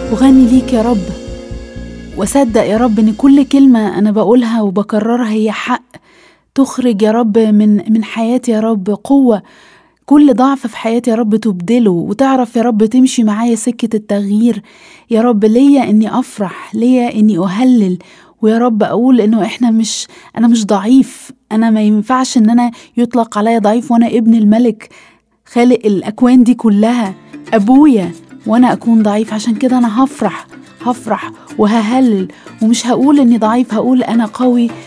وغني ليك يا رب وصدق يا رب ان كل كلمة انا بقولها وبكررها هي حق تخرج يا رب من من حياتي يا رب قوة كل ضعف في حياتي يا رب تبدله وتعرف يا رب تمشي معايا سكة التغيير يا رب ليا اني افرح ليا اني اهلل ويا رب اقول انه احنا مش انا مش ضعيف انا ما ينفعش ان انا يطلق عليا ضعيف وانا ابن الملك خالق الاكوان دي كلها ابويا وانا اكون ضعيف عشان كده انا هفرح هفرح وههلل ومش هقول اني ضعيف هقول انا قوي